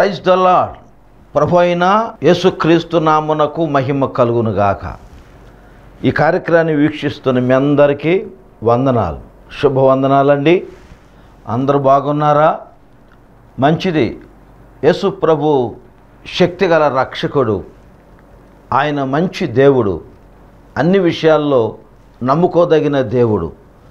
praise the lord ప్రభు అయిన యేసుక్రీస్తు నామునకు మహిమ కలుగునుగాక ఈ కార్యక్రమాన్ని వీక్షిస్తున్న మీ అందరికీ వందనాలు శుభవందనాలండి అందరూ బాగున్నారా మంచిది యేసు ప్రభు శక్తిగల రక్షకుడు ఆయన మంచి దేవుడు అన్ని విషయాల్లో నమ్ముకోదగిన దేవుడు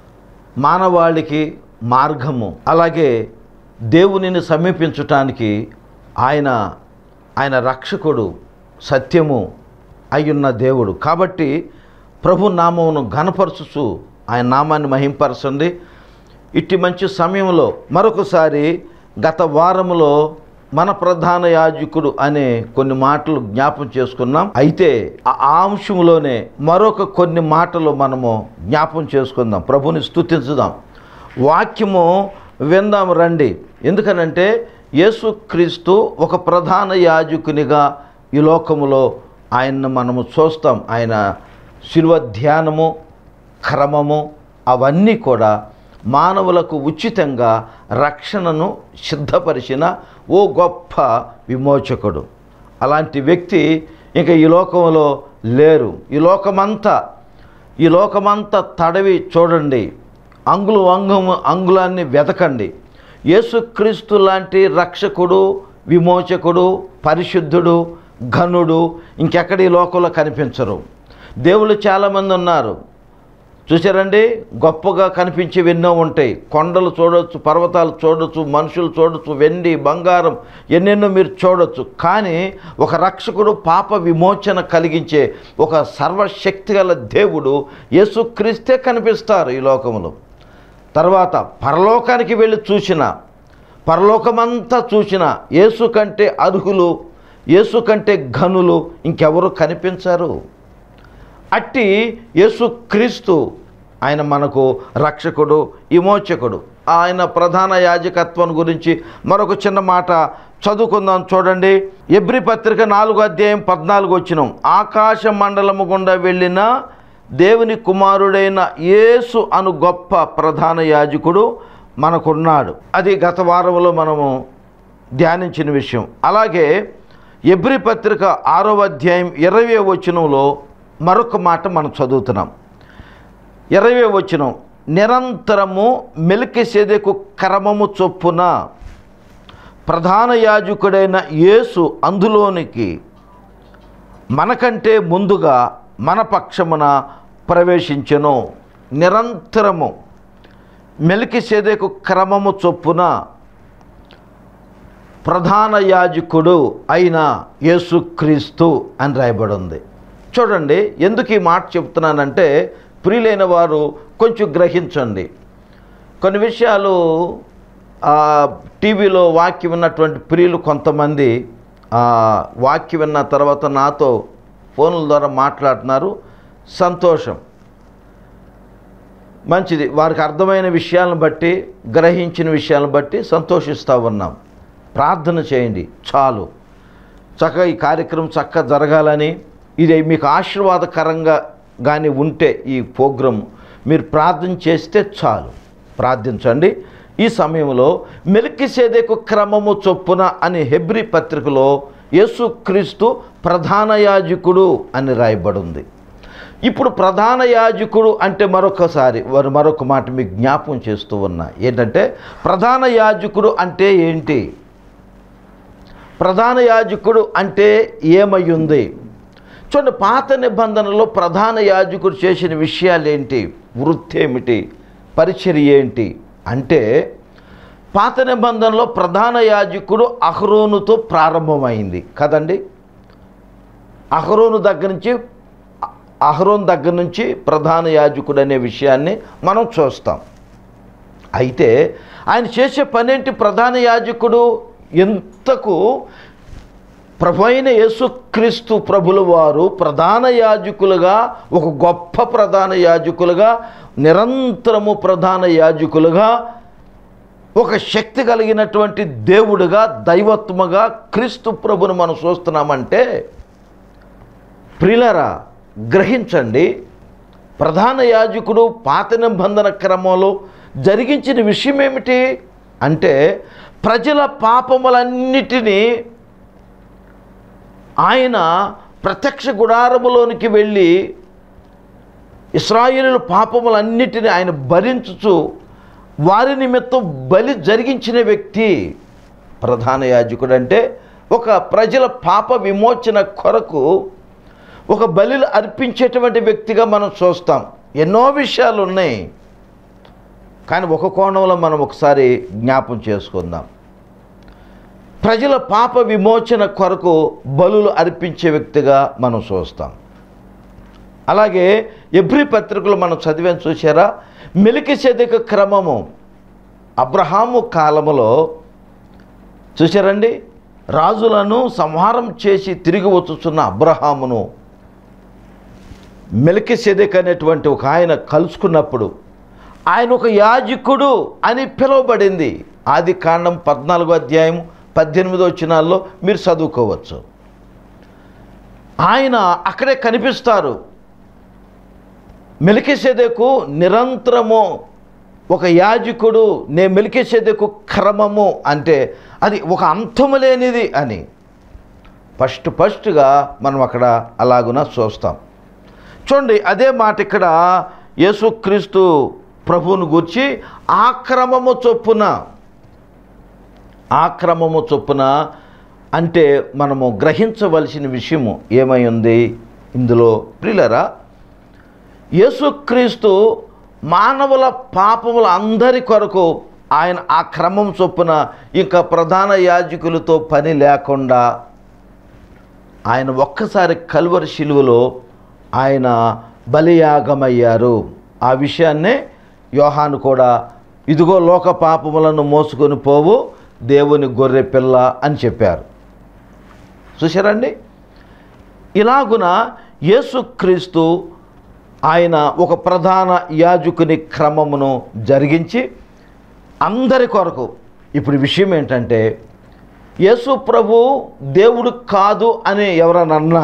మానవాళికి మార్గము అలాగే దేవునిని సమీపించటానికి ఆయన ఆయన రక్షకుడు సత్యము అయ్యున్న దేవుడు కాబట్టి ప్రభు నామమును ఘనపరచుచు ఆయన నామాన్ని మహింపరచండి ఇట్టి మంచి సమయంలో మరొకసారి గత వారములో మన ప్రధాన యాజకుడు అనే కొన్ని మాటలు జ్ఞాపం చేసుకున్నాం అయితే ఆ అంశంలోనే మరొక కొన్ని మాటలు మనము జ్ఞాపం చేసుకుందాం ప్రభుని స్తుతించుదాం వాక్యము విందాం రండి ఎందుకనంటే యేసుక్రీస్తు ఒక ప్రధాన యాజకునిగా ఈ లోకములో ఆయన్ను మనము చూస్తాం ఆయన శిల్వ ధ్యానము క్రమము అవన్నీ కూడా మానవులకు ఉచితంగా రక్షణను సిద్ధపరిచిన ఓ గొప్ప విమోచకుడు అలాంటి వ్యక్తి ఇంకా ఈ లోకంలో లేరు ఈ లోకమంతా ఈ లోకమంతా తడవి చూడండి అంగులు అంగము అంగుళాన్ని వెతకండి యేసుక్రీస్తు లాంటి రక్షకుడు విమోచకుడు పరిశుద్ధుడు ఘనుడు ఇంకెక్కడ ఈ లోకంలో కనిపించరు దేవుళ్ళు చాలామంది ఉన్నారు చూసారండి గొప్పగా కనిపించేవి ఎన్నో ఉంటాయి కొండలు చూడొచ్చు పర్వతాలు చూడొచ్చు మనుషులు చూడొచ్చు వెండి బంగారం ఎన్నెన్నో మీరు చూడొచ్చు కానీ ఒక రక్షకుడు పాప విమోచన కలిగించే ఒక సర్వశక్తి గల దేవుడు యేసుక్రీస్తే కనిపిస్తారు ఈ లోకంలో తర్వాత పరలోకానికి వెళ్ళి చూసిన పరలోకమంతా చూసిన యేసు కంటే అర్హులు యేసు కంటే ఘనులు ఇంకెవరు కనిపించరు అట్టి యేసుక్రీస్తు ఆయన మనకు రక్షకుడు విమోచకుడు ఆయన ప్రధాన యాజకత్వం గురించి మరొక చిన్న మాట చదువుకుందాం చూడండి ఎబ్రి పత్రిక నాలుగో అధ్యాయం పద్నాలుగు వచ్చినాం ఆకాశ మండలము గుండా వెళ్ళిన దేవుని కుమారుడైన యేసు అను గొప్ప ప్రధాన యాజకుడు మనకున్నాడు అది గత వారంలో మనము ధ్యానించిన విషయం అలాగే ఎబ్రి పత్రిక ఆరో అధ్యాయం ఇరవై వచనంలో మరొక మాట మనం చదువుతున్నాం ఇరవై వచనం నిరంతరము మెలికిసేదకు క్రమము చొప్పున ప్రధాన యాజకుడైన యేసు అందులోనికి మనకంటే ముందుగా మన పక్షమున ప్రవేశించెను నిరంతరము మెలికిసేదకు క్రమము చొప్పున ప్రధాన యాజకుడు అయిన యేసుక్రీస్తు అని రాయబడి ఉంది చూడండి ఎందుకు ఈ మాట చెప్తున్నానంటే ప్రియులైన వారు కొంచెం గ్రహించండి కొన్ని విషయాలు ఆ, టీవీలో వాక్యం విన్నటువంటి ప్రియులు కొంతమంది ఆ, వాక్యం విన్న తర్వాత నాతో ఫోన్ల ద్వారా మాట్లాడుతున్నారు సంతోషం మంచిది వారికి అర్థమైన విషయాలను బట్టి గ్రహించిన విషయాలను బట్టి సంతోషిస్తూ ఉన్నాం ప్రార్థన చేయండి చాలు చక్కగా ఈ కార్యక్రమం చక్కగా జరగాలని ఇది మీకు ఆశీర్వాదకరంగా కానీ ఉంటే ఈ ప్రోగ్రాం మీరు ప్రార్థన చేస్తే చాలు ప్రార్థించండి ఈ సమయంలో మెలికిసేదకు క్రమము చొప్పున అని హెబ్రి పత్రికలో యేసుక్రీస్తు ప్రధాన యాజకుడు అని రాయబడి ఉంది ఇప్పుడు ప్రధాన యాజకుడు అంటే మరొకసారి వారు మరొక మాట మీకు జ్ఞాపం చేస్తూ ఉన్నా ఏంటంటే ప్రధాన యాజకుడు అంటే ఏంటి ప్రధాన యాజకుడు అంటే ఏమయ్యుంది చూడండి పాత నిబంధనలో ప్రధాన యాజకుడు చేసిన విషయాలు ఏంటి వృత్తి ఏమిటి పరిచర్య ఏంటి అంటే పాత నిబంధనలో ప్రధాన యాజకుడు అహరోనుతో ప్రారంభమైంది కదండి అహరోను దగ్గర నుంచి అహరోన్ దగ్గర నుంచి ప్రధాన యాజకుడు అనే విషయాన్ని మనం చూస్తాం అయితే ఆయన చేసే పనేంటి ప్రధాన యాజకుడు ఎంతకు ప్రభు అయిన యేసుక్రీస్తు ప్రభుల వారు ప్రధాన యాజకులుగా ఒక గొప్ప ప్రధాన యాజకులుగా నిరంతరము ప్రధాన యాజకులుగా ఒక శక్తి కలిగినటువంటి దేవుడుగా దైవత్వముగా క్రీస్తు ప్రభుని మనం చూస్తున్నామంటే ప్రిలరా గ్రహించండి ప్రధాన యాజకుడు పాత నిబంధన క్రమంలో జరిగించిన విషయం ఏమిటి అంటే ప్రజల పాపములన్నిటినీ ఆయన ప్రత్యక్ష గుడారములోనికి వెళ్ళి ఇస్రాయేలు పాపములన్నిటిని ఆయన భరించుచు వారి నిమిత్తం బలి జరిగించిన వ్యక్తి ప్రధాన యాజకుడు అంటే ఒక ప్రజల పాప విమోచన కొరకు ఒక బలిలు అర్పించేటువంటి వ్యక్తిగా మనం చూస్తాం ఎన్నో విషయాలు ఉన్నాయి కానీ ఒక కోణంలో మనం ఒకసారి జ్ఞాపం చేసుకుందాం ప్రజల పాప విమోచన కొరకు బలులు అర్పించే వ్యక్తిగా మనం చూస్తాం అలాగే ఎబ్రి పత్రికలు మనం చదివాం చూసారా మెలికి క్రమము అబ్రహాము కాలములో చూసారండి రాజులను సంహారం చేసి తిరిగి వచ్చుచున్న అబ్రహామును మెలికి అనేటువంటి ఒక ఆయన కలుసుకున్నప్పుడు ఆయన ఒక యాజకుడు అని పిలువబడింది ఆది కాండం పద్నాలుగో అధ్యాయం పద్దెనిమిదో వచ్చినాల్లో మీరు చదువుకోవచ్చు ఆయన అక్కడే కనిపిస్తారు మెలికిసేదకు నిరంతరము ఒక యాజకుడు నే మెలికిసేదకు క్రమము అంటే అది ఒక అంతము లేనిది అని ఫస్ట్ ఫస్ట్గా మనం అక్కడ అలాగున చూస్తాం చూడండి అదే మాట ఇక్కడ యేసుక్రీస్తు ప్రభువును గూర్చి ఆ క్రమము చొప్పున ఆ క్రమము చొప్పున అంటే మనము గ్రహించవలసిన విషయము ఏమై ఉంది ఇందులో ప్రిలరా యేసుక్రీస్తు మానవుల పాపముల అందరి కొరకు ఆయన ఆ క్రమం చొప్పున ఇంకా ప్రధాన యాజకులతో పని లేకుండా ఆయన ఒక్కసారి కలువరి శిలువలో ఆయన బలియాగమయ్యారు ఆ విషయాన్నే యోహాను కూడా ఇదిగో లోక పాపములను మోసుకొని పోవు దేవుని గొర్రె పిల్ల అని చెప్పారు చూసారండి ఇలాగున యేసుక్రీస్తు ఆయన ఒక ప్రధాన యాజకుని క్రమమును జరిగించి అందరి కొరకు ఇప్పుడు విషయం ఏంటంటే యేసు ప్రభు దేవుడు కాదు అని ఎవరనన్నా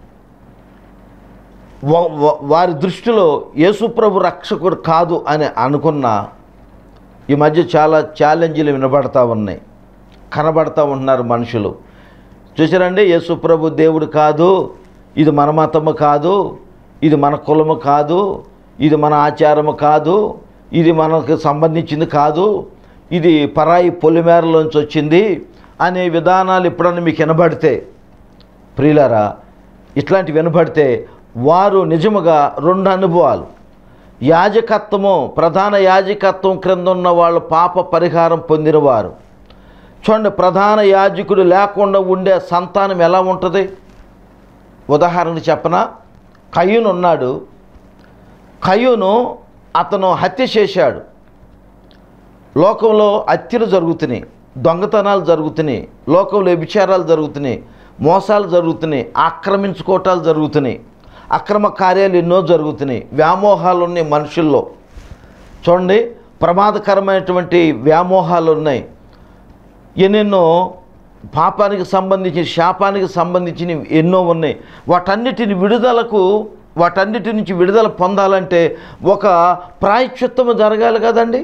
వ- వ- వారి దృష్టిలో యేసు ప్రభు రక్షకుడు కాదు అని అనుకున్న ఈ మధ్య చాలా ఛాలెంజ్లు వినబడతా ఉన్నాయి కనబడతా ఉంటున్నారు మనుషులు చూసారండి యేసు ప్రభు దేవుడు కాదు ఇది మన మతము కాదు ఇది మన కులము కాదు ఇది మన ఆచారము కాదు ఇది మనకు సంబంధించింది కాదు ఇది పరాయి పొలిమేరలోంచి వచ్చింది అనే విధానాలు ఎప్పుడన్నా మీకు వినబడితే ప్రియులారా ఇట్లాంటి వినబడితే వారు నిజముగా రెండు అనుభవాలు యాజకత్వము ప్రధాన యాజకత్వం క్రింద ఉన్న వాళ్ళు పాప పరిహారం పొందినవారు చూడండి ప్రధాన యాజకుడు లేకుండా ఉండే సంతానం ఎలా ఉంటుంది ఉదాహరణ చెప్పనా కయ్యూను ఉన్నాడు కయ్యూను అతను హత్య చేశాడు లోకంలో హత్యలు జరుగుతున్నాయి దొంగతనాలు జరుగుతున్నాయి లోకంలో విచారాలు జరుగుతున్నాయి మోసాలు జరుగుతున్నాయి ఆక్రమించుకోవటాలు జరుగుతున్నాయి అక్రమ కార్యాలు ఎన్నో జరుగుతున్నాయి వ్యామోహాలు ఉన్నాయి మనుషుల్లో చూడండి ప్రమాదకరమైనటువంటి వ్యామోహాలు ఉన్నాయి ఎన్నెన్నో పాపానికి సంబంధించిన శాపానికి సంబంధించిన ఎన్నో ఉన్నాయి వాటన్నిటిని విడుదలకు వాటన్నిటి నుంచి విడుదల పొందాలంటే ఒక ప్రాయశ్చిత్తము జరగాలి కదండి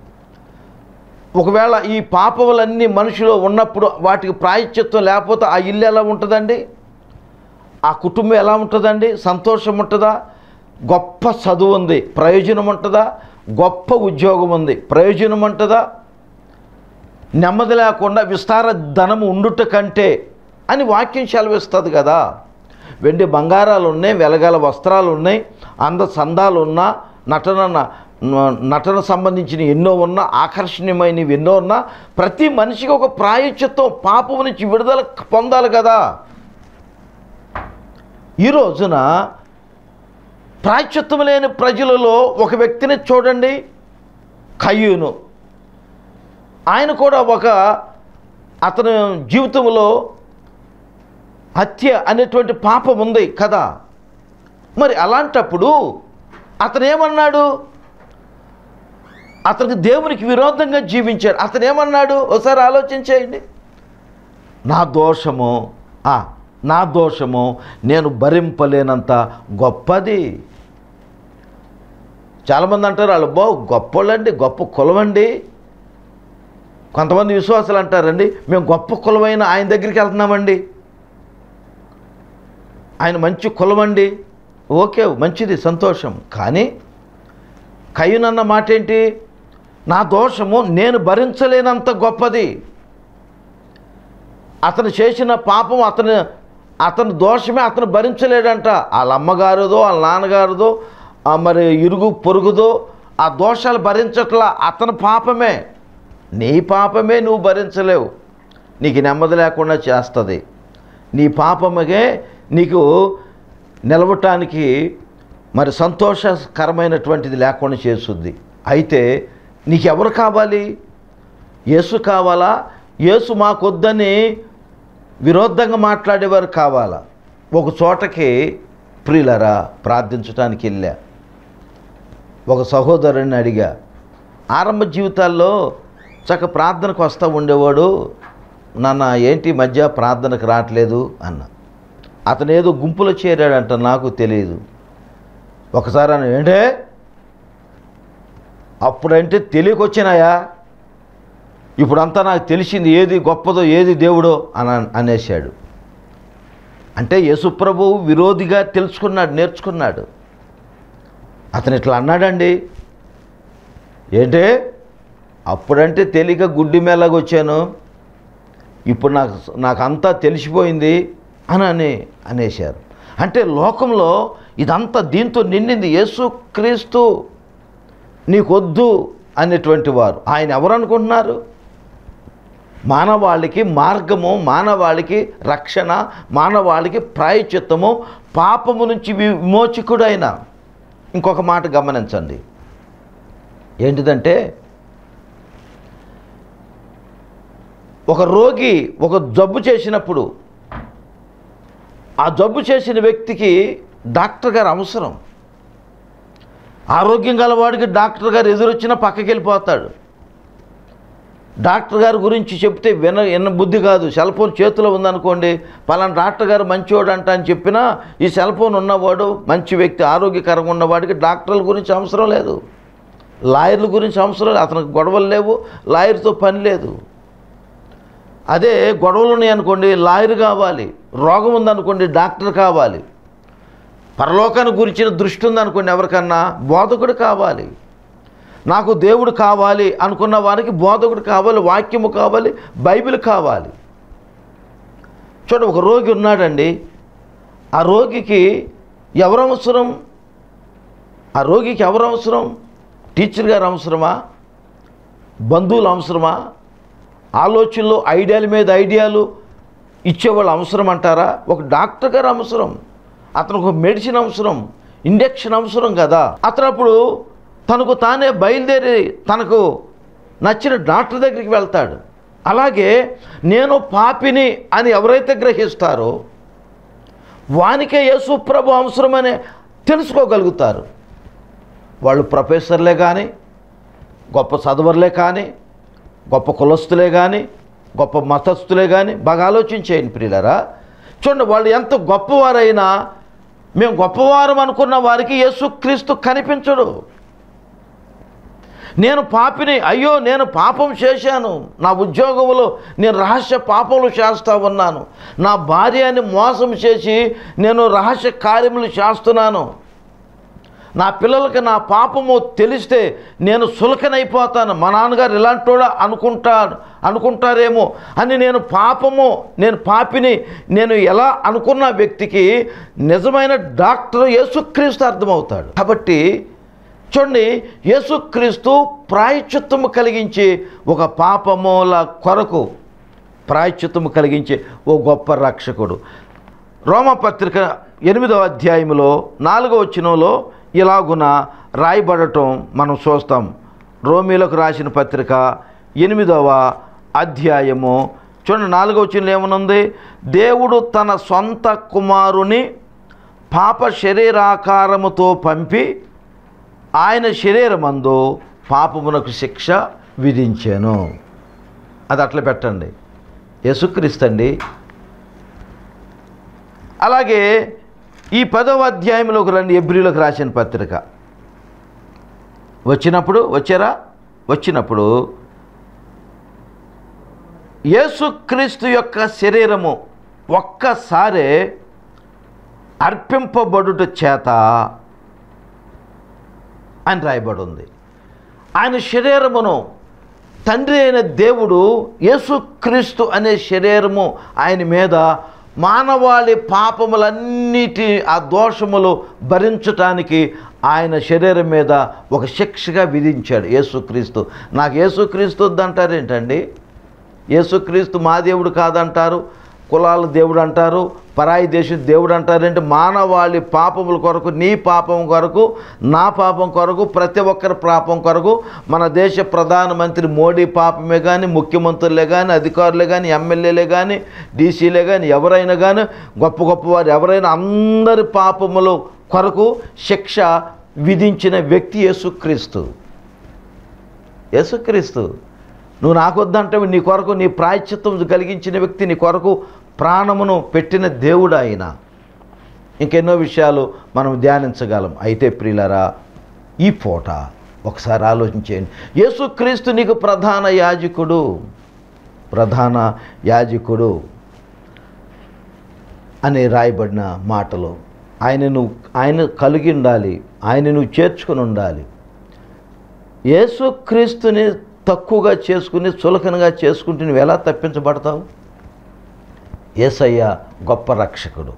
ఒకవేళ ఈ పాపములన్నీ మనిషిలో ఉన్నప్పుడు వాటికి ప్రాయశ్చిత్తం లేకపోతే ఆ ఇల్లు ఎలా ఉంటుందండి ఆ కుటుంబం ఎలా ఉంటుందండి సంతోషం ఉంటుందా గొప్ప చదువు ఉంది ప్రయోజనం ఉంటుందా గొప్ప ఉద్యోగం ఉంది ప్రయోజనం ఉంటుందా నెమ్మది లేకుండా విస్తార ధనము ఉండుట కంటే అని వాక్యం సెలవిస్తుంది కదా వెండి బంగారాలు ఉన్నాయి వెలగల వస్త్రాలు ఉన్నాయి అంద సందాలు ఉన్నా నటన న- నటన సంబంధించిన ఎన్నో ఉన్నా ఆకర్షణీయమైనవి ఎన్నో ఉన్నా ప్రతి మనిషికి ఒక ప్రాయశ్చిత్తం పాపం నుంచి విడుదల పొందాలి కదా ఈ రోజున ప్రాయశ్చిత్తం లేని ప్రజలలో ఒక వ్యక్తిని చూడండి కయ్యూను ఆయన కూడా ఒక అతని జీవితంలో హత్య అనేటువంటి పాపం ఉంది కదా మరి అలాంటప్పుడు అతను ఏమన్నాడు అతనికి దేవునికి విరోధంగా జీవించాడు అతను ఏమన్నాడు ఒకసారి ఆలోచించేయండి నా దోషము ఆ, నా దోషము నేను భరింపలేనంత గొప్పది చాలామంది అంటారు వాళ్ళు బో గొప్పోళ్ళండి గొప్ప కులమండి కొంతమంది విశ్వాసాలు అంటారండి మేము గొప్ప కులమైన ఆయన దగ్గరికి వెళ్తున్నామండి ఆయన మంచి కులమండి ఓకే మంచిది సంతోషం కానీ కయ్యనన్న మాట ఏంటి నా దోషము నేను భరించలేనంత గొప్పది అతను చేసిన పాపం అతను అతని దోషమే అతను భరించలేడంట వాళ్ళ అమ్మగారిదో వాళ్ళ నాన్నగారిదో ఆ మరి ఇరుగు పొరుగుదో ఆ దోషాలు భరించట్లా అతని పాపమే నీ పాపమే నువ్వు భరించలేవు నీకు నెమ్మది లేకుండా చేస్తుంది నీ పాపమే నీకు నిలవటానికి మరి సంతోషకరమైనటువంటిది లేకుండా చేస్తుంది అయితే నీకు ఎవరు కావాలి యేసు కావాలా యేసు మాకొద్దని విరోధంగా మాట్లాడేవారు కావాలా ఒక చోటకి ప్రియులరా ప్రార్థించడానికి వెళ్ళా ఒక సహోదరుని అడిగా ఆరంభ జీవితాల్లో చక్క ప్రార్థనకు వస్తూ ఉండేవాడు నాన్న ఏంటి ఈ మధ్య ప్రార్థనకు రావట్లేదు అన్న అతను ఏదో గుంపులో చేరాడంట నాకు తెలియదు ఒకసారి అని ఏంటే అప్పుడంటే తెలియకొచ్చినాయా ఇప్పుడంతా నాకు తెలిసింది ఏది గొప్పదో ఏది దేవుడో అని అనేశాడు అంటే యేసుప్రభు విరోధిగా తెలుసుకున్నాడు నేర్చుకున్నాడు అతను ఇట్లా అన్నాడండి ఏంటే అప్పుడంటే తెలియక గుడ్డి మేళగా వచ్చాను ఇప్పుడు నాకు నాకు అంతా తెలిసిపోయింది అని అని అనేశారు అంటే లోకంలో ఇదంతా దీంతో నిండింది యేసు క్రీస్తు నీకొద్దు అనేటువంటి వారు ఆయన ఎవరు అనుకుంటున్నారు మానవాళికి మార్గము మానవాళికి రక్షణ మానవాళికి ప్రాయచిత్తము పాపము నుంచి విమోచకుడైన ఇంకొక మాట గమనించండి ఏంటిదంటే ఒక రోగి ఒక జబ్బు చేసినప్పుడు ఆ జబ్బు చేసిన వ్యక్తికి డాక్టర్ గారు అవసరం ఆరోగ్యం గలవాడికి డాక్టర్ గారు ఎదురొచ్చినా పక్కకి వెళ్ళిపోతాడు డాక్టర్ గారి గురించి చెప్తే విన విన బుద్ధి కాదు సెల్ ఫోన్ చేతిలో ఉందనుకోండి పలానా డాక్టర్ గారు మంచివాడు అంట అని చెప్పినా ఈ సెల్ ఫోన్ ఉన్నవాడు మంచి వ్యక్తి ఆరోగ్యకరంగా ఉన్నవాడికి డాక్టర్ల గురించి అవసరం లేదు లాయర్ల గురించి అవసరం లేదు అతనికి గొడవలు లేవు లాయర్తో పని లేదు అదే గొడవలు ఉన్నాయనుకోండి లాయర్ కావాలి రోగం ఉందనుకోండి డాక్టర్ కావాలి పరలోకాన్ని గురించిన దృష్టి ఉందనుకోండి ఎవరికన్నా బోధకుడు కావాలి నాకు దేవుడు కావాలి అనుకున్న వారికి బోధకుడు కావాలి వాక్యము కావాలి బైబిల్ కావాలి చూడ ఒక రోగి ఉన్నాడండి ఆ రోగికి ఎవరు అవసరం ఆ రోగికి ఎవరు అవసరం టీచర్ గారు అవసరమా బంధువులు అవసరమా ఆలోచనలు ఐడియాల మీద ఐడియాలు ఇచ్చేవాళ్ళు అవసరం అంటారా ఒక డాక్టర్ గారు అవసరం అతనికి ఒక మెడిసిన్ అవసరం ఇంజెక్షన్ అవసరం కదా అతను అప్పుడు తనకు తానే బయలుదేరి తనకు నచ్చిన డాక్టర్ దగ్గరికి వెళ్తాడు అలాగే నేను పాపిని అని ఎవరైతే గ్రహిస్తారో వానికే యేసు ప్రభు అవసరమని తెలుసుకోగలుగుతారు వాళ్ళు ప్రొఫెసర్లే కానీ గొప్ప చదవర్లే కానీ గొప్ప కులస్తులే కానీ గొప్ప మతస్థులే కానీ బాగా ఆలోచించేయండి ప్రియులరా చూడండి వాళ్ళు ఎంత గొప్పవారైనా మేము గొప్పవారం అనుకున్న వారికి యేసుక్రీస్తు కనిపించడు నేను పాపిని అయ్యో నేను పాపం చేశాను నా ఉద్యోగంలో నేను రహస్య పాపములు చేస్తూ ఉన్నాను నా భార్యని మోసం చేసి నేను రహస్య కార్యములు చేస్తున్నాను నా పిల్లలకి నా పాపము తెలిస్తే నేను సులకనైపోతాను మా నాన్నగారు ఇలాంటోడా అనుకుంటాను అనుకుంటారేమో అని నేను పాపము నేను పాపిని నేను ఎలా అనుకున్న వ్యక్తికి నిజమైన డాక్టర్ యేసుక్రీస్తు అర్థమవుతాడు కాబట్టి చూడండి యేసుక్రీస్తు ప్రాయచిత్తము కలిగించే ఒక పాపముల కొరకు ప్రాయచిత్తము కలిగించే ఓ గొప్ప రక్షకుడు రోమపత్రిక ఎనిమిదవ అధ్యాయంలో నాలుగవ వచనంలో ఇలాగున రాయబడటం మనం చూస్తాం రోమిలకు రాసిన పత్రిక ఎనిమిదవ అధ్యాయము చూడండి నాలుగవ వచనంలో ఏమనుంది దేవుడు తన సొంత కుమారుని పాప శరీరాకారముతో పంపి ఆయన శరీరమందు పాపమునకు శిక్ష విధించాను అది అట్లా పెట్టండి యేసుక్రీస్తండి అలాగే ఈ పదవ అధ్యాయంలోకి రండి ఎబ్రిలోకి రాసిన పత్రిక వచ్చినప్పుడు వచ్చారా వచ్చినప్పుడు యేసుక్రీస్తు యొక్క శరీరము ఒక్కసారే అర్పింపబడుట చేత అని రాయబడి ఉంది ఆయన శరీరమును తండ్రి అయిన దేవుడు యేసుక్రీస్తు అనే శరీరము ఆయన మీద మానవాళి పాపములన్నిటి ఆ దోషములు భరించటానికి ఆయన శరీరం మీద ఒక శిక్షగా విధించాడు యేసుక్రీస్తు నాకు యేసుక్రీస్తు వద్దంటారేంటండి యేసుక్రీస్తు మా దేవుడు కాదంటారు కులాల దేవుడు అంటారు పరాయి దేశ దేవుడు అంటారంటే మానవాళి పాపముల కొరకు నీ పాపం కొరకు నా పాపం కొరకు ప్రతి ఒక్కరి పాపం కొరకు మన దేశ ప్రధానమంత్రి మోడీ పాపమే కానీ ముఖ్యమంత్రులే కానీ అధికారులే కానీ ఎమ్మెల్యేలే కానీ డీసీలే కానీ ఎవరైనా కానీ గొప్ప గొప్ప వారు ఎవరైనా అందరి పాపముల కొరకు శిక్ష విధించిన వ్యక్తి యేసుక్రీస్తు యేసుక్రీస్తు నువ్వు నాకు వద్దంటే నీ కొరకు నీ ప్రాయశ్చిత్తం కలిగించిన వ్యక్తి నీ కొరకు ప్రాణమును పెట్టిన దేవుడు ఆయన ఇంకెన్నో విషయాలు మనం ధ్యానించగలం అయితే ప్రియులరా ఈ పూట ఒకసారి ఆలోచించేయండి యేసుక్రీస్తు నీకు ప్రధాన యాజకుడు ప్రధాన యాజకుడు అని రాయబడిన మాటలు ఆయన నువ్వు ఆయన కలిగి ఉండాలి ఆయన నువ్వు చేర్చుకుని ఉండాలి యేసుక్రీస్తుని తక్కువగా చేసుకుని చులకనగా చేసుకుంటే నువ్వు ఎలా తప్పించబడతావు ఏసయ్య గొప్ప రక్షకుడు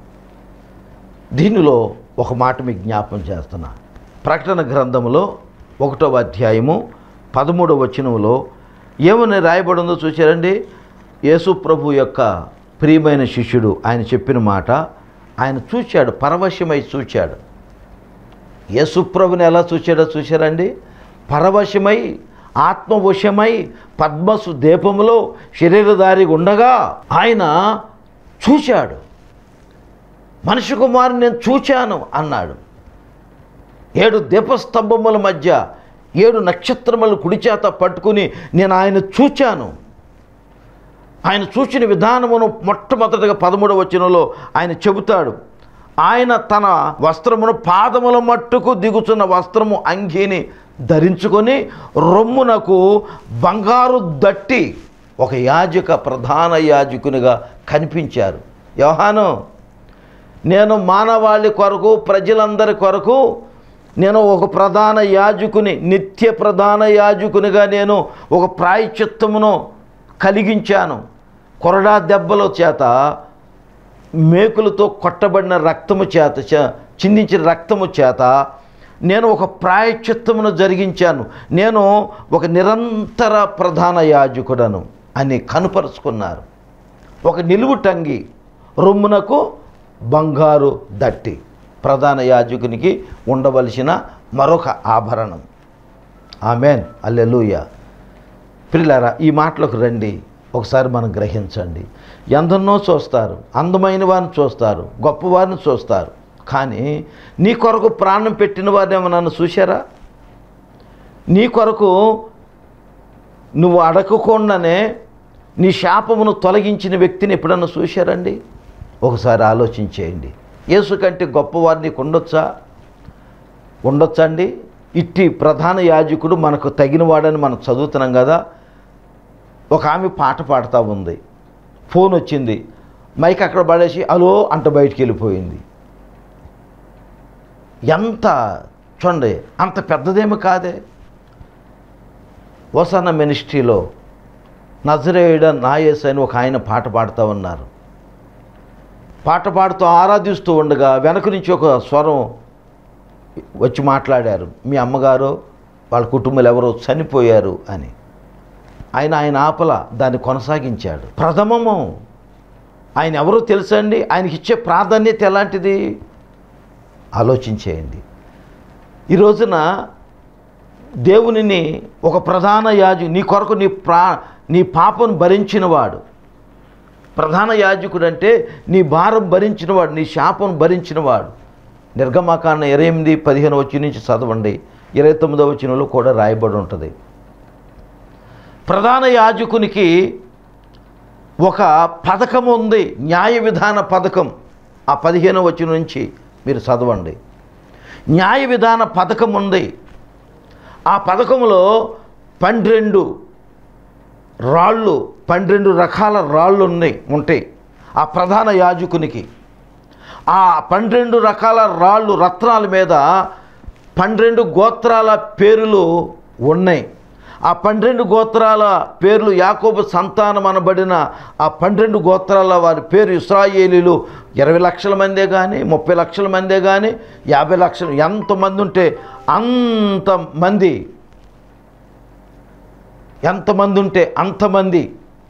దీనిలో ఒక మాట మీకు జ్ఞాపం చేస్తున్నా ప్రకటన గ్రంథములో ఒకటవ అధ్యాయము పదమూడవ వచనములో ఏమని రాయబడిందో చూశారండి యేసు ప్రభు యొక్క ప్రియమైన శిష్యుడు ఆయన చెప్పిన మాట ఆయన చూశాడు పరవశమై చూశాడు యేసుప్రభుని ఎలా చూశాడో చూశారండి పరవశమై ఆత్మవశమై పద్మసు దీపములో శరీరధారి ఉండగా ఆయన చూశాడు మనిషి కుమారుని నేను చూచాను అన్నాడు ఏడు దీపస్తంభముల మధ్య ఏడు నక్షత్రములు కుడి చేత పట్టుకుని నేను ఆయన చూచాను ఆయన చూచిన విధానమును మొట్టమొదటిగా పదమూడవ వచనంలో ఆయన చెబుతాడు ఆయన తన వస్త్రమును పాదముల మట్టుకు దిగుచున్న వస్త్రము అంగీని ధరించుకొని రొమ్మునకు బంగారు దట్టి ఒక యాజక ప్రధాన యాజకునిగా కనిపించారు యోహాను నేను మానవాళి కొరకు ప్రజలందరి కొరకు నేను ఒక ప్రధాన యాజకుని నిత్య ప్రధాన యాజకునిగా నేను ఒక ప్రాయచిత్తమును కలిగించాను కొరడా దెబ్బల చేత మేకులతో కొట్టబడిన రక్తము చేత చ- చిందించిన రక్తము చేత నేను ఒక ప్రాయచిత్తమును జరిగించాను నేను ఒక నిరంతర ప్రధాన యాజకుడను అని కనుపరుచుకున్నారు ఒక నిలువు టంగి రొమ్మునకు బంగారు దట్టి ప్రధాన యాజకునికి ఉండవలసిన మరొక ఆభరణం ఆమెన్ అల్లెలూయ పిల్లారా ఈ మాటలకు రండి ఒకసారి మనం గ్రహించండి ఎందరినో చూస్తారు అందమైన వారిని చూస్తారు గొప్పవారిని చూస్తారు కానీ నీ కొరకు ప్రాణం పెట్టిన వారిని ఏమన్నా నన్ను చూశారా నీ కొరకు నువ్వు అడగకుండానే నీ శాపమును తొలగించిన వ్యక్తిని ఎప్పుడన్నా చూశారండి ఒకసారి ఆలోచించేయండి యేసు కంటే గొప్పవారు నీకు ఉండొచ్చా ఉండొచ్చా అండి ఇట్టి ప్రధాన యాజకుడు మనకు తగినవాడని మనం చదువుతున్నాం కదా ఒక ఆమె పాట పాడుతూ ఉంది ఫోన్ వచ్చింది మైక్ అక్కడ పడేసి అలో అంట బయటికి వెళ్ళిపోయింది ఎంత చూడండి అంత పెద్దదేమి కాదే వసన్న మినిస్ట్రీలో నజరేయుడ నాయస్ అని ఒక ఆయన పాట పాడుతూ ఉన్నారు పాట పాడుతూ ఆరాధిస్తూ ఉండగా వెనక నుంచి ఒక స్వరం వచ్చి మాట్లాడారు మీ అమ్మగారు వాళ్ళ కుటుంబాలు ఎవరో చనిపోయారు అని ఆయన ఆయన ఆపల దాన్ని కొనసాగించాడు ప్రథమము ఆయన ఎవరో తెలుసండి ఆయనకి ఇచ్చే ప్రాధాన్యత ఎలాంటిది ఆలోచించేయండి ఈ రోజున దేవునిని ఒక ప్రధాన యాజు నీ కొరకు నీ ప్రా నీ పాపను భరించినవాడు ప్రధాన యాజకుడు అంటే నీ భారం భరించినవాడు నీ శాపను భరించినవాడు నిర్గమాకాండ ఇరవై ఎనిమిది పదిహేను వచ్చి నుంచి చదవండి ఇరవై తొమ్మిదవ వచ్చినలో కూడా రాయబడి ఉంటుంది ప్రధాన యాజకునికి ఒక పథకం ఉంది న్యాయ విధాన పథకం ఆ పదిహేను వచ్చిన నుంచి మీరు చదవండి న్యాయ విధాన పథకం ఉంది ఆ పథకంలో పన్నెండు రాళ్ళు పన్నెండు రకాల రాళ్ళు ఉన్నాయి ఉంటాయి ఆ ప్రధాన యాజకునికి ఆ పన్నెండు రకాల రాళ్ళు రత్నాల మీద పన్నెండు గోత్రాల పేర్లు ఉన్నాయి ఆ పన్నెండు గోత్రాల పేర్లు యాకోబు సంతానం అనబడిన ఆ పన్నెండు గోత్రాల వారి పేరు ఇస్రాయేలీలు ఇరవై లక్షల మందే కానీ ముప్పై లక్షల మందే కానీ యాభై లక్షలు ఎంతమంది ఉంటే అంతమంది ఎంతమంది ఉంటే అంతమంది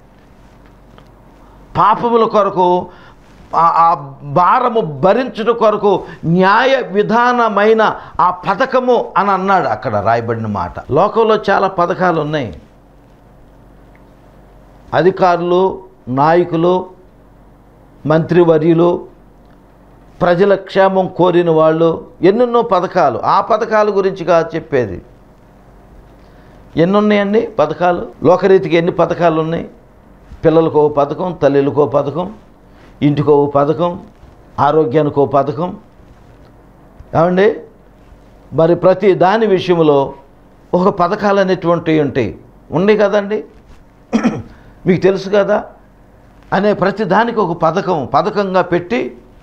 పాపముల కొరకు ఆ- ఆ భారము భరించుట కొరకు న్యాయ విధానమైన ఆ పథకము అని అన్నాడు అక్కడ రాయబడిన మాట లోకంలో చాలా పథకాలు ఉన్నాయి అధికారులు నాయకులు మంత్రివర్యులు ప్రజల క్షేమం కోరిన వాళ్ళు ఎన్నెన్నో పథకాలు ఆ పథకాల గురించి కాదు చెప్పేది ఎన్ని ఉన్నాయండి పథకాలు లోకరీతికి ఎన్ని పథకాలు ఉన్నాయి పిల్లలకు ఓ పథకం తల్లులకు ఓ పథకం ఇంటికో ఓ పథకం ఆరోగ్యానికి ఓ పథకం ఏమండి మరి ప్రతి దాని విషయంలో ఒక పథకాలు అనేటువంటివి ఉంటాయి ఉన్నాయి కదండి మీకు తెలుసు కదా అనే ప్రతి దానికి ఒక పథకం పథకంగా పెట్టి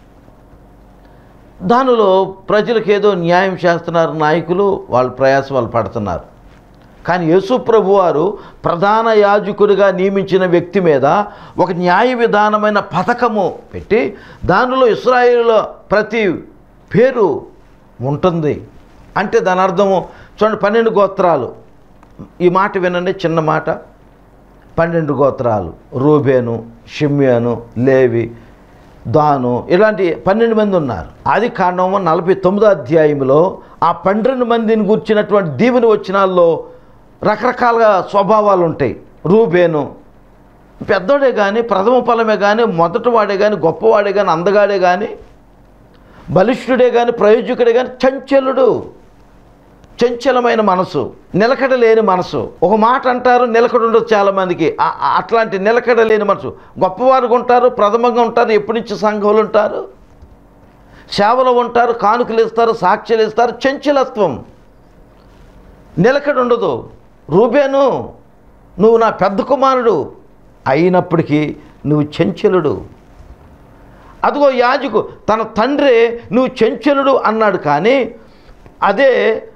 దానిలో ప్రజలకు ఏదో న్యాయం చేస్తున్నారు నాయకులు వాళ్ళ ప్రయాసం వాళ్ళు పడుతున్నారు కానీ యేసు ప్రభు వారు ప్రధాన యాజకుడిగా నియమించిన వ్యక్తి మీద ఒక న్యాయ విధానమైన పథకము పెట్టి దానిలో ఇస్రాయేల్ ప్రతి పేరు ఉంటుంది అంటే దాని అర్థము చూడండి పన్నెండు గోత్రాలు ఈ మాట వినండి చిన్న మాట పన్నెండు గోత్రాలు రూబేను షిమ్యాను లేవి దాను ఇలాంటి పన్నెండు మంది ఉన్నారు ఆది కాండము నలభై తొమ్మిదో అధ్యాయంలో ఆ పన్నెండు మందిని కూర్చున్నటువంటి దీవెని వచ్చినాల్లో రకరకాల స్వభావాలు ఉంటాయి రూబేను పెద్దోడే కానీ ప్రథమ ఫలమే కానీ మొదటివాడే కానీ గొప్పవాడే కానీ అందగాడే కానీ బలిష్ఠుడే కానీ ప్రయోజకుడే కానీ చంచలుడు చంచలమైన మనసు నిలకడ లేని మనసు ఒక మాట అంటారు నిలకడ ఉండదు చాలామందికి ఆ- ఆ- అట్లాంటి నిలకడ లేని మనసు గొప్పవారు ఉంటారు ప్రథమంగా ఉంటారు ఎప్పటి నుంచి సంఘంలో ఉంటారు సేవలో ఉంటారు కానుకలు ఇస్తారు సాక్ష్యాలు ఇస్తారు చంచలత్వం నిలకడ ఉండదు రూబేను నువ్వు నా పెద్ద కుమారుడు అయినప్పటికీ నువ్వు చంచలుడు అదిగో యాజకు తన తండ్రి నువ్వు చెంచలుడు అన్నాడు కానీ అదే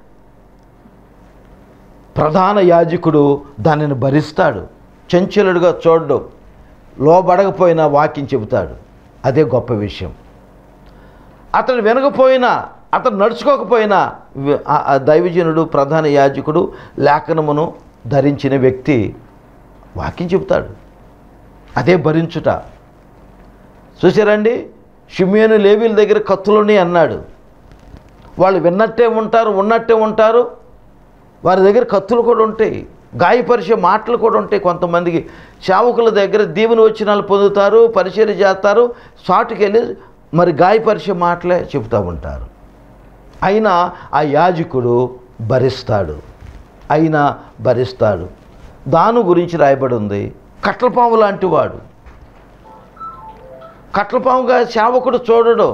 ప్రధాన యాజకుడు దానిని భరిస్తాడు చెంచలుడుగా చూడడు లోబడకపోయినా వాక్యం చెబుతాడు అదే గొప్ప విషయం అతను వినకపోయినా అతను నడుచుకోకపోయినా వి- ఆ- ఆ దైవజనుడు ప్రధాన యాజకుడు లేఖనమును ధరించిన వ్యక్తి వాక్యం చెబుతాడు అదే భరించుట చూసారండి షిమియోను లేవీల దగ్గర కత్తులని అన్నాడు వాళ్ళు విన్నట్టే ఉంటారు ఉన్నట్టే ఉంటారు వారి దగ్గర కత్తులు కూడా ఉంటాయి గాయపరిచే మాటలు కూడా ఉంటాయి కొంతమందికి సేవకుల దగ్గర దీవెన వచ్చినాలు పొందుతారు పరిచయం చేస్తారు సాటుకి వెళ్ళి మరి గాయపరిచే మాటలే చెబుతూ ఉంటారు అయినా ఆ యాజకుడు భరిస్తాడు అయినా భరిస్తాడు దాను గురించి రాయబడి ఉంది కట్లపాము లాంటి వాడు కట్లపాముగా సేవకుడు చూడడు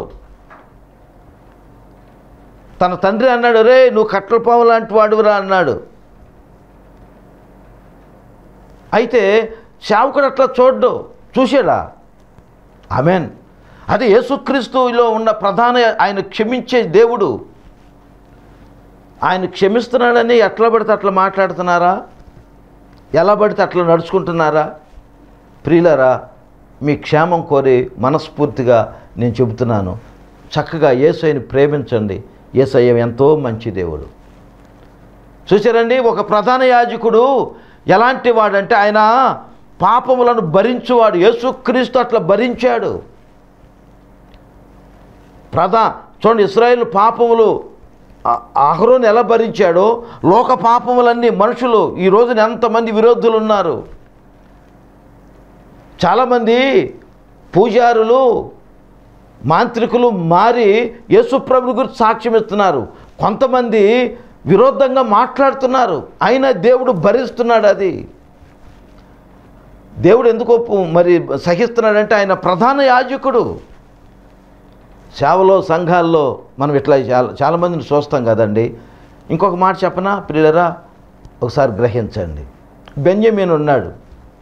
తన తండ్రి అన్నాడు రే నువ్వు కట్లపాము లాంటి వాడురా అన్నాడు అయితే సేవకుడు అట్లా చూడ్డు చూసాడా ఆమెన్ అది యేసుక్రీస్తులో ఉన్న ప్రధాన ఆయన క్షమించే దేవుడు ఆయన క్షమిస్తున్నాడని ఎట్లా పడితే అట్లా మాట్లాడుతున్నారా ఎలా పడితే అట్లా నడుచుకుంటున్నారా ప్రియులరా మీ క్షేమం కోరి మనస్ఫూర్తిగా నేను చెబుతున్నాను చక్కగా యేసయ్యని ప్రేమించండి యేసయ్య ఎంతో మంచి దేవుడు చూసారండి ఒక ప్రధాన యాజకుడు ఎలాంటి వాడంటే ఆయన పాపములను భరించువాడు యేసుక్రీస్తు అట్లా భరించాడు ప్రధా చూడండి ఇస్రాయేల్ పాపములు ఆ- అహరోను ఎలా భరించాడో లోక పాపములన్నీ మనుషులు ఈ రోజున ఎంతమంది విరోధులు ఉన్నారు చాలామంది పూజారులు మాంత్రికులు మారి యేసుప్రభు గురించి సాక్ష్యం ఇస్తున్నారు కొంతమంది విరోధంగా మాట్లాడుతున్నారు అయినా దేవుడు భరిస్తున్నాడు అది దేవుడు ఎందుకు ఒప్పు- మరి సహిస్తున్నాడంటే ఆయన ప్రధాన యాజకుడు సేవలో సంఘాల్లో మనం ఇట్లా చాలా చాలామందిని చూస్తాం కదండి ఇంకొక మాట చెప్పనా ప్రియులరా ఒకసారి గ్రహించండి బెంజమిన్ ఉన్నాడు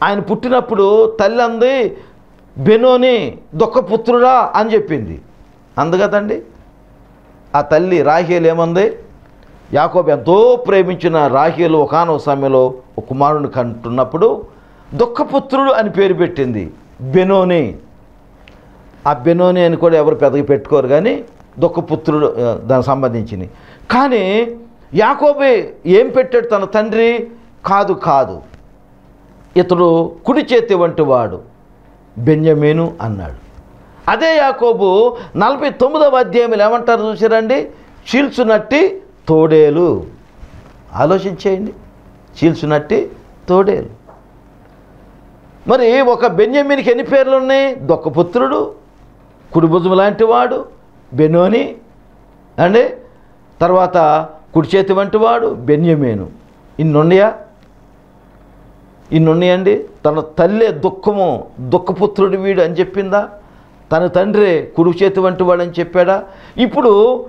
ఆయన పుట్టినప్పుడు తల్లి అంది బెనోని దుఃఖపుత్రుడా అని చెప్పింది అందు కదండి ఆ తల్లి రాహేలు ఏమంది యాకోబు ఎంతో ప్రేమించిన రాహేలు ఒకనొక సమయంలో ఒక కుమారుని కంటున్నప్పుడు దుఃఖపుత్రుడు అని పేరు పెట్టింది బెనోని ఆ బెనోని అని కూడా ఎవరు పెద్దగా పెట్టుకోరు కానీ దుఃఖపుత్రుడు ఆ, దానికి సంబంధించింది కానీ యాకోబే ఏం పెట్టాడు తన తండ్రి కాదు కాదు ఇతడు కుడి చేతి వంటి వాడు బెంజమీను అన్నాడు అదే యాకోబు నలభై తొమ్మిదవ అధ్యాయంలో ఏమంటారు చూసారండి చీల్చునట్టి తోడేలు ఆలోచించేయండి చీల్చునట్టి తోడేలు మరి ఒక బెన్యమీనికి ఎన్ని పేర్లు ఉన్నాయి దొక్కపుత్రుడు కుడి భుజం లాంటి వాడు బెనోని అండి తర్వాత కుడి చేతి వంటి వాడు బెన్యమేను ఇన్నున్నాయా ఇన్నున్నాయండి తన తల్లే దుఃఖము దుఃఖపుత్రుడు వీడు అని చెప్పిందా తన తండ్రి కుడి చేతి వంటి వాడు అని చెప్పాడా ఇప్పుడు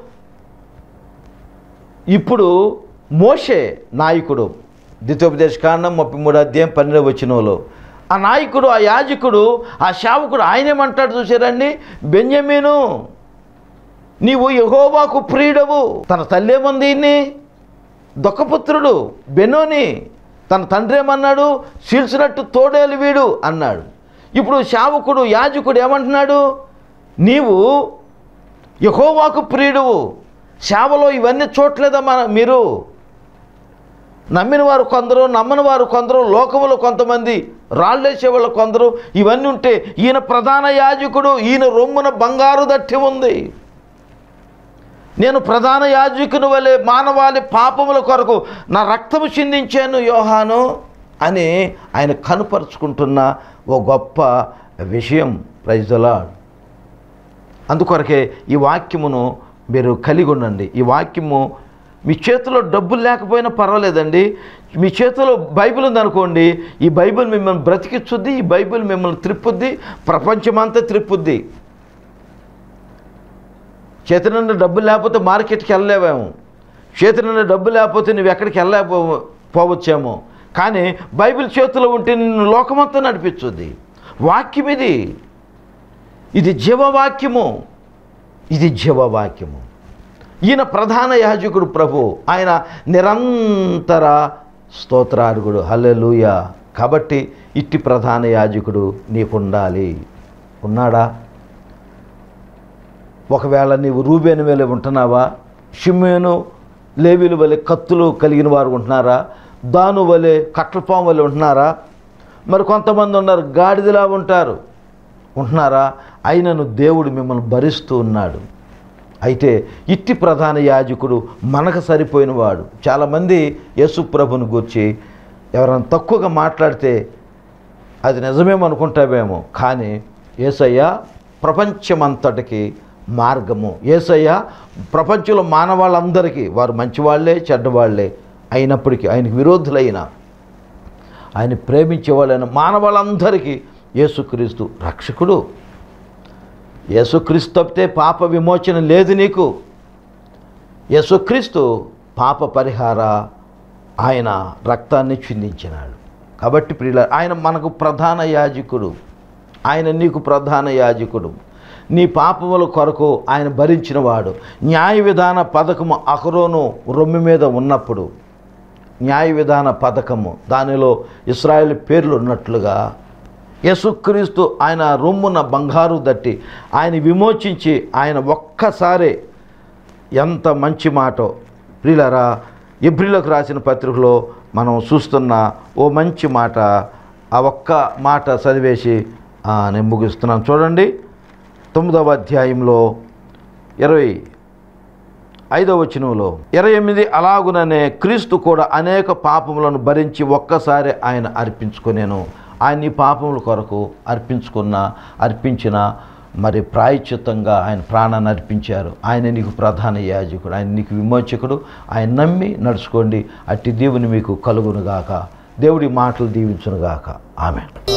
ఇప్పుడు మోషే నాయకుడు ద్వితోపదేశ కాండం ముప్పై మూడు అధ్యాయం పన్నెండు వచ్చినలో ఆ నాయకుడు ఆ యాజకుడు ఆ శావకుడు ఆయనేమంటాడు చూసారండి బెంజమీను నీవు యహోవాకు ప్రియుడవు తన తల్లేమంది ఈయన్ని దొక్కపుత్రుడు బెనోని తన తండ్రి ఏమన్నాడు చీల్చినట్టు తోడేలు వీడు అన్నాడు ఇప్పుడు శావకుడు యాజకుడు ఏమంటున్నాడు నీవు యహోవాకు ప్రియుడువు సేవలో ఇవన్నీ చూడలేదా మన మీరు నమ్మిన వారు కొందరు నమ్మని వారు కొందరు లోకములో కొంతమంది రాళ్ళేసే వాళ్ళు కొందరు ఇవన్నీ ఉంటే ఈయన ప్రధాన యాజకుడు ఈయన రొమ్మున బంగారు దట్టి ఉంది నేను ప్రధాన యాజకుని వలె మానవాళి పాపముల కొరకు నా రక్తము చిందించాను యోహాను అని ఆయన కనుపరుచుకుంటున్న ఓ గొప్ప విషయం ప్రైజలాడ్ అందుకొరకే ఈ వాక్యమును మీరు కలిగి ఉండండి ఈ వాక్యము మీ చేతిలో డబ్బులు లేకపోయినా పర్వాలేదండి మీ చేతిలో బైబిల్ ఉందనుకోండి ఈ బైబిల్ మిమ్మల్ని బ్రతికించుద్ది ఈ బైబిల్ మిమ్మల్ని త్రిప్పుద్ది ప్రపంచమంతా త్రిప్పుద్ది చేతి నిండా డబ్బులు లేకపోతే మార్కెట్కి వెళ్ళలేవేమో చేతి నిండా డబ్బు లేకపోతే నువ్వు ఎక్కడికి వెళ్ళలేకపో పోవచ్చేమో కానీ బైబిల్ చేతిలో ఉంటే నిన్ను లోకమంతా నడిపించుద్ది వాక్యం ఇది ఇది జీవవాక్యము ఇది జీవవాక్యము ఈయన ప్రధాన యాజకుడు ప్రభు ఆయన నిరంతర స్తోత్రార్గుడు హల్లెలూయ కాబట్టి ఇట్టి ప్రధాన యాజకుడు నీకుండాలి ఉన్నాడా ఒకవేళ నీవు రూబేను వేలే ఉంటున్నావా షిమ్మేను లేవీలు వలె కత్తులు కలిగిన వారు ఉంటున్నారా దాను వలె కట్లపాం వలె ఉంటున్నారా మరి కొంతమంది ఉన్నారు గాడిదలా ఉంటారు ఉంటున్నారా అయినను దేవుడు మిమ్మల్ని భరిస్తూ ఉన్నాడు అయితే ఇట్టి ప్రధాన యాజకుడు మనకు సరిపోయిన వాడు చాలామంది యేసు ప్రభుని గూర్చి ఎవరైనా తక్కువగా మాట్లాడితే అది నిజమేమనుకుంటావేమో కానీ ఏసయ్య ప్రపంచమంతటికి మార్గము ఏసయ్య ప్రపంచంలో మానవాళ్ళందరికీ వారు మంచివాళ్లే చెడ్డవాళ్లే అయినప్పటికీ ఆయనకు విరోధులైన ఆయన ప్రేమించే వాళ్ళైన మానవాళ్ళందరికీ యేసుక్రీస్తు రక్షకుడు యేసుక్రీస్తు తప్పితే పాప విమోచన లేదు నీకు యేసుక్రీస్తు పాప పరిహార ఆయన రక్తాన్ని చిందించినాడు కాబట్టి ప్రియుల ఆయన మనకు ప్రధాన యాజకుడు ఆయన నీకు ప్రధాన యాజకుడు నీ పాపముల కొరకు ఆయన భరించినవాడు న్యాయ విధాన పథకము అహరోను రొమ్మి మీద ఉన్నప్పుడు న్యాయ విధాన పథకము దానిలో ఇస్రాయేల్ పేర్లు ఉన్నట్లుగా యేసుక్రీస్తు ఆయన రొమ్మున బంగారు దట్టి ఆయన విమోచించి ఆయన ఒక్కసారే ఎంత మంచి మాటో ప్రియులరా ఎబ్రిలకు రాసిన పత్రికలో మనం చూస్తున్న ఓ మంచి మాట ఆ ఒక్క మాట చదివేసి ఆ, నేను ముగిస్తున్నాను చూడండి తొమ్మిదవ అధ్యాయంలో ఇరవై ఐదవ వచనంలో ఇరవై ఎనిమిది అలాగుననే క్రీస్తు కూడా అనేక పాపములను భరించి ఒక్కసారి ఆయన అర్పించుకునేను ఆయన ఈ పాపముల కొరకు అర్పించుకున్న అర్పించిన మరి ప్రాయచిత్తంగా ఆయన ప్రాణాన్ని అర్పించారు ఆయన నీకు ప్రధాన యాజకుడు ఆయన నీకు విమోచకుడు ఆయన నమ్మి నడుచుకోండి అట్టి దేవుని మీకు కలుగునుగాక దేవుడి మాటలు దీవించునుగాక ఆమె